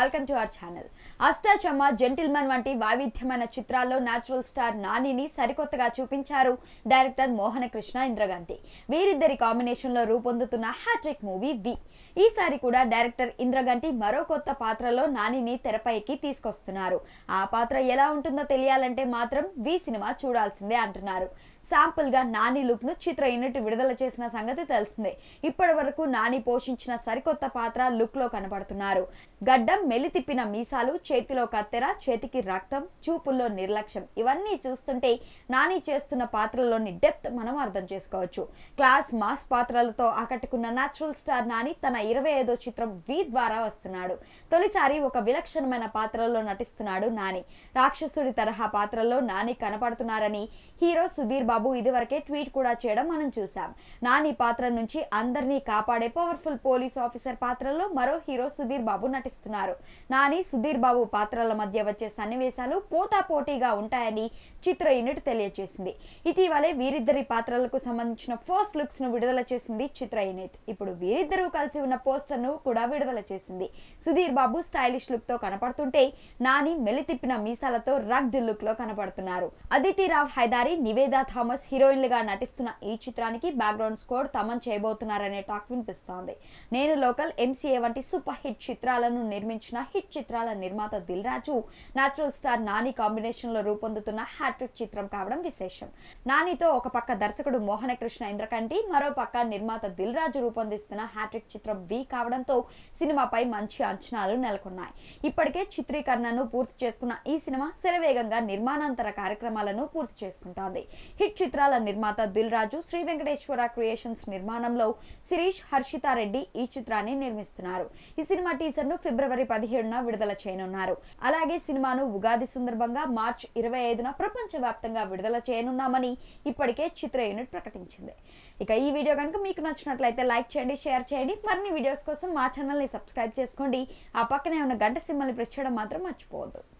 welcome to our channel Ashtachamma gentlemen వంటి వైవిధ్యమైన చిత్రాల్లో న్యాచురల్ స్టార్ నానిని సరికొత్తగా చూపించారు డైరెక్టర్ మోహన కృష్ణ ఇంద్రగంటి వీరిద్దరి కాంబినేషన్ లో రూపొందుతున్న హ్యాట్రిక్ మూవీ వి ఈసారి కూడా డైరెక్టర్ ఇంద్రగంటి మరో కొత్త పాత్రలో నానిని తెరపైకి తీసుకొస్తున్నారు ఆ పాత్ర ఎలా ఉంటుందో తెలియాలంటే మాత్రం వి సినిమా చూడాల్సిందే అంటున్నారు శాంపుల్ గా నాని లుక్ ను చిత్ర యూనిట్ విడుదల చేసిన సంగతి తెలిసిందే ఇప్పటి వరకు నాని పోషించిన సరికొత్త పాత్ర లుక్ లో కనబడుతున్నారు గడ్డం మెలి తిప్పిన మీసాలు చేతిలో కత్తెర చేతికి రక్తం చూపుల్లో నిర్లక్ష్యం ఇవన్నీ చూస్తుంటే నాని చేస్తున్న పాత్రలోని డెప్త్ మనం అర్థం చేసుకోవచ్చు క్లాస్ మాస్ పాత్రలతో ఆకట్టుకున్న న్యాచురల్ స్టార్ నాని తన ఇరవై ఐదో చిత్రం వి ద్వారా వస్తున్నాడు తొలిసారి ఒక విలక్షణమైన పాత్రలో నటిస్తున్నాడు నాని రాక్షసుడి తరహా పాత్రలో నాని కనపడుతున్నారని హీరో సుధీర్ బాబు ఇదివరకే ట్వీట్ కూడా చేయడం మనం చూసాం నాని పాత్ర నుంచి అందరినీ కాపాడే పవర్ఫుల్ పోలీస్ ఆఫీసర్ పాత్రలో మరో హీరో సుధీర్ బాబు నటిస్తున్నారు నాని సుధీర్ బాబు పాత్రల మధ్య వచ్చే సన్నివేశాలు పోటా పోటీగా ఉంటాయని చిత్ర యూనిట్ తెలియజేసింది ఇటీవలే వీరిద్దరి పాత్రలకు సంబంధించిన ఫస్ట్ లుక్స్ ను విడుదల చేసింది చిత్ర యూనిట్ ఇప్పుడు వీరిద్దరూ కలిసి ఉన్న పోస్టర్ ను కూడా విడుదల చేసింది సుధీర్ బాబు స్టైలిష్ లుక్ తో కనపడుతుంటే నాని మెలితిప్పిన మీసాలతో రగ్డ్ లుక్ లో కనపడుతున్నారు అదితి రావ్ హైదారి నివేదా థామస్ హీరోయిన్లుగా నటిస్తున్న ఈ చిత్రానికి బ్యాక్గ్రౌండ్ స్కోర్ తమన్ చేయబోతున్నారనే టాక్ వినిపిస్తోంది నేను లోకల్ ఎంసీఏ వంటి సూపర్ హిట్ చిత్రాలను నిర్మించిన హిట్ చిత్రాల నిర్మాత Dil Raju natural star Nani combination లో రూపొందుతున్న హ్యాట్రిక్ చిత్రం కావడం విశేషం నానితో ఒక పక్క దర్శకుడు మోహన కృష్ణ ఇంద్రకంటి మరో పక్క నిర్మాత దిల్ రాజు రూపొందిస్తున్న హ్యాట్రిక్ చిత్రం వి కావడంతో సినిమాపై మంచి అంచనాలు నెలకొన్నాయి ఇప్పటికే చిత్రీకరణను పూర్తి చేసుకున్న ఈ సినిమా శరవేగంగా నిర్మాణాంతర కార్యక్రమాలను పూర్తి చేసుకుంటోంది హిట్ చిత్రాల నిర్మాత దిల్ రాజు శ్రీ వెంకటేశ్వర క్రియేషన్స్ నిర్మాణంలో శిరీష్ హర్షితారెడ్డి ఈ చిత్రాన్ని నిర్మిస్తున్నారు ఈ సినిమా టీజర్ ను ఫిబ్రవరి పదిహేడున విడుదల చేయనున్నారు అలాగే సినిమాను ఉగాది సందర్భంగా మార్చ్ ఇరవై ఐదున ప్రపంచ వ్యాప్తంగా విడుదల చేయనున్నామని ఇప్పటికే చిత్ర యూనిట్ ప్రకటించింది ఇక ఈ వీడియో కనుక మీకు నచ్చినట్లయితే లైక్ చేయండి షేర్ చేయండి మరిన్ని వీడియోస్ కోసం మా ఛానల్ని సబ్స్క్రైబ్ చేసుకోండి ఆ పక్కనే ఉన్న గంట సింబల్ని ప్రెస్ చేయడం మాత్రం మర్చిపోవద్దు